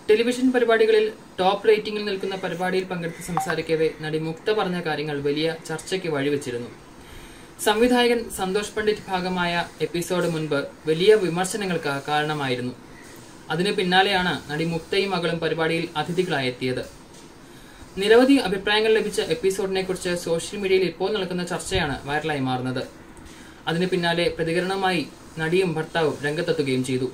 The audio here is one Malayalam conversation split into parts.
ടെലിവിഷൻ പരിപാടികളിൽ ടോപ്പ് റേറ്റിംഗിൽ നിൽക്കുന്ന പരിപാടിയിൽ പങ്കെടുത്ത് സംസാരിക്കവേ നടി മുക്ത പറഞ്ഞ കാര്യങ്ങൾ വലിയ ചർച്ചയ്ക്ക് വഴിവെച്ചിരുന്നു സംവിധായകൻ സന്തോഷ് പണ്ഡിറ്റ് ഭാഗമായ എപ്പിസോഡ് മുൻപ് വലിയ വിമർശനങ്ങൾക്ക് കാരണമായിരുന്നു അതിനു പിന്നാലെയാണ് നടി മുക്തയും മകളും പരിപാടിയിൽ അതിഥികളായി എത്തിയത് നിരവധി അഭിപ്രായങ്ങൾ ലഭിച്ച എപ്പിസോഡിനെ കുറിച്ച് സോഷ്യൽ മീഡിയയിൽ ഇപ്പോൾ നടക്കുന്ന ചർച്ചയാണ് വൈറലായി മാറുന്നത് അതിന് പിന്നാലെ പ്രതികരണവുമായി നടിയും ഭർത്താവും രംഗത്തെത്തുകയും ചെയ്തു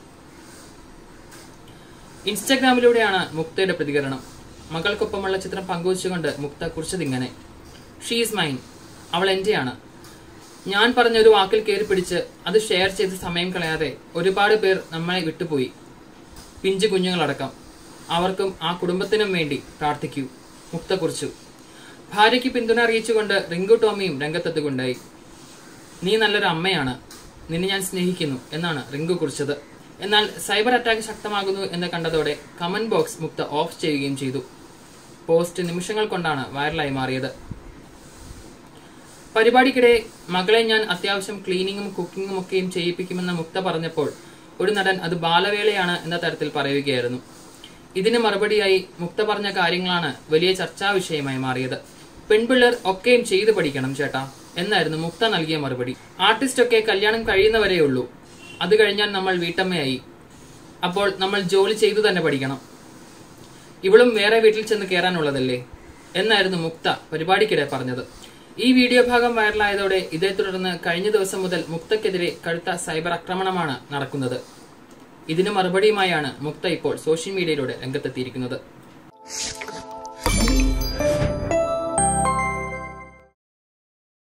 ഇൻസ്റ്റഗ്രാമിലൂടെയാണ് മുക്തയുടെ പ്രതികരണം മകൾക്കൊപ്പമുള്ള ചിത്രം പങ്കുവച്ചുകൊണ്ട് മുക്ത കുറിച്ചതിങ്ങനെ ഷീസ് മൈൻ അവൾ എന്റെയാണ് ഞാൻ പറഞ്ഞ ഒരു വാക്കിൽ കയറി പിടിച്ച് അത് ഷെയർ ചെയ്ത് സമയം കളയാതെ ഒരുപാട് പേർ നമ്മളെ വിട്ടുപോയി പിഞ്ചു കുഞ്ഞുങ്ങളടക്കം അവർക്കും ആ കുടുംബത്തിനും വേണ്ടി പ്രാർത്ഥിക്കൂ മുക്ത കുറിച്ചു ഭാര്യയ്ക്ക് പിന്തുണ അറിയിച്ചുകൊണ്ട് റിങ്കു ടോമിയും രംഗത്തെത്തുകൊണ്ടായി നീ നല്ലൊരു അമ്മയാണ് നിന്നെ ഞാൻ സ്നേഹിക്കുന്നു എന്നാണ് റിങ്കു കുറിച്ചത് എന്നാൽ സൈബർ അറ്റാക്ക് ശക്തമാകുന്നു എന്ന് കണ്ടതോടെ കമന്റ് ബോക്സ് മുക്ത ഓഫ് ചെയ്യുകയും ചെയ്തു പോസ്റ്റ് നിമിഷങ്ങൾ കൊണ്ടാണ് വൈറലായി മാറിയത് പരിപാടിക്കിടെ മകളെ ഞാൻ അത്യാവശ്യം ക്ലീനിങ്ങും കുക്കിങ്ങും ഒക്കെയും ചെയ്യിപ്പിക്കുമെന്ന് മുക്ത പറഞ്ഞപ്പോൾ ഒരു നടൻ അത് ബാലവേളയാണ് എന്ന തരത്തിൽ പറയുകയായിരുന്നു ഇതിന് മറുപടിയായി മുക്ത പറഞ്ഞ കാര്യങ്ങളാണ് വലിയ ചർച്ചാ വിഷയമായി മാറിയത് പെൺപിള്ളേർ ഒക്കെയും ചെയ്തു പഠിക്കണം ചേട്ടാ എന്നായിരുന്നു മുക്ത നൽകിയ മറുപടി ആർട്ടിസ്റ്റ് ഒക്കെ കല്യാണം കഴിയുന്നവരേ ഉള്ളൂ അത് കഴിഞ്ഞാൽ നമ്മൾ വീട്ടമ്മയായി അപ്പോൾ നമ്മൾ ജോലി ചെയ്തു തന്നെ പഠിക്കണം ഇവളും വേറെ വീട്ടിൽ ചെന്ന് കയറാനുള്ളതല്ലേ എന്നായിരുന്നു മുക്ത പരിപാടിക്കിടെ പറഞ്ഞത് ഈ വീഡിയോ ഭാഗം വൈറലായതോടെ ഇതേ തുടർന്ന് കഴിഞ്ഞ ദിവസം മുതൽ മുക്തക്കെതിരെ കടുത്ത സൈബർ ആക്രമണമാണ് നടക്കുന്നത് ഇതിന് മറുപടിയുമായാണ് മുക്ത ഇപ്പോൾ സോഷ്യൽ മീഡിയയിലൂടെ രംഗത്തെത്തിയിരിക്കുന്നത്